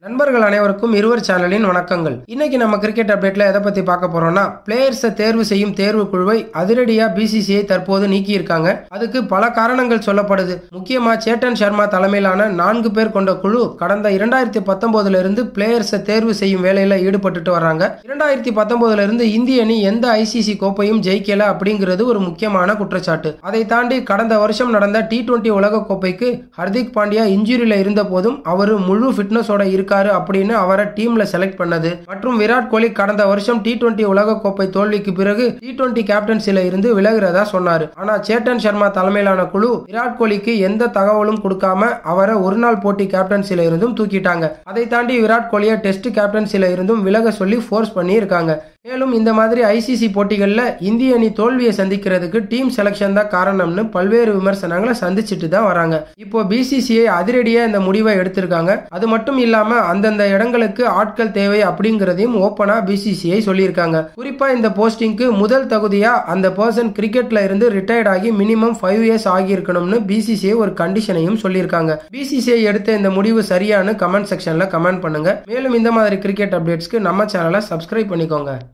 நண்பர்கள் அனைவருக்கும் இருவர் சேனலின் வணக்கங்கள் இன்னைக்கு நம்ம கிரிக்கெட் அப்டேட்ல எதை பத்தி பார்க்க போறோம்னா பிளேயர்ஸை தேர்வு செய்யும் தேர்வு குழுவை அதிரடியா பிசிசிஐ தற்போது நீக்கி இருக்காங்க அதுக்கு பல காரணங்கள் சொல்லப்படுது முக்கியமா சேட்டன் சர்மா தலைமையிலான நான்கு பேர் கொண்ட குழு கடந்த இரண்டாயிரத்தி பத்தொன்பதுல இருந்து பிளேயர்ஸை தேர்வு செய்யும் வேலையில ஈடுபட்டுட்டு வர்றாங்க இரண்டாயிரத்தி பத்தொன்பதுல இருந்து இந்திய அணி எந்த ஐசிசி கோப்பையும் ஜெயிக்கல அப்படிங்கிறது ஒரு முக்கியமான குற்றச்சாட்டு அதை தாண்டி கடந்த வருஷம் நடந்த டி டுவெண்டி உலக கோப்பைக்கு ஹர்திக் பாண்டியா இன்ஜுரியில இருந்த போதும் அவர் முழு ஃபிட்னஸோட இருக்காரு அப்படின்னு அவரை டீம்ல செலக்ட் பண்ணது மற்றும் விராட் கோலி கடந்த வருஷம் டி டுவெண்டி உலக கோப்பை தோல்விக்கு பிறகு டி டுவெண்டி கேப்டன்சில இருந்து விலகுறதா சொன்னாரு ஆனா சேட்டன் சர்மா தலைமையிலான குழு விராட் கோலிக்கு எந்த தகவலும் கொடுக்காம அவரை ஒரு நாள் போட்டி கேப்டன்சில இருந்தும் தூக்கிட்டாங்க அதை தாண்டி விராட் கோலியை டெஸ்ட் கேப்டன்சில இருந்தும் விலக சொல்லி ஃபோர்ஸ் பண்ணி இருக்காங்க மேலும் இந்த மாதிரி ஐசிசி போட்டிகளில் இந்திய அணி தோல்வியை சந்திக்கிறதுக்கு டீம் செலெக்ஷன் தான் காரணம்னு பல்வேறு விமர்சனங்களை சந்திச்சுட்டு தான் வராங்க இப்போ பிசிசிஐ அதிரடியா இந்த முடிவை எடுத்திருக்காங்க அது மட்டும் இல்லாம அந்தந்த இடங்களுக்கு ஆட்கள் தேவை அப்படிங்கறதையும் ஓப்பனா பிசிசிஐ சொல்லியிருக்காங்க குறிப்பா இந்த போஸ்டிங்க்கு முதல் தகுதியா அந்த பர்சன் கிரிக்கெட்ல இருந்து ரிட்டையர்ட் ஆகி மினிமம் ஃபைவ் இயர்ஸ் ஆகியிருக்கணும்னு பிசிசிஐ ஒரு கண்டிஷனையும் சொல்லியிருக்காங்க பிசிசிஐ எடுத்த இந்த முடிவு சரியானு கமெண்ட் செக்ஷன்ல கமெண்ட் பண்ணுங்க மேலும் இந்த மாதிரி கிரிக்கெட் அப்டேட்ஸ்க்கு நம்ம சேனலை சப்ஸ்கிரைப் பண்ணிக்கோங்க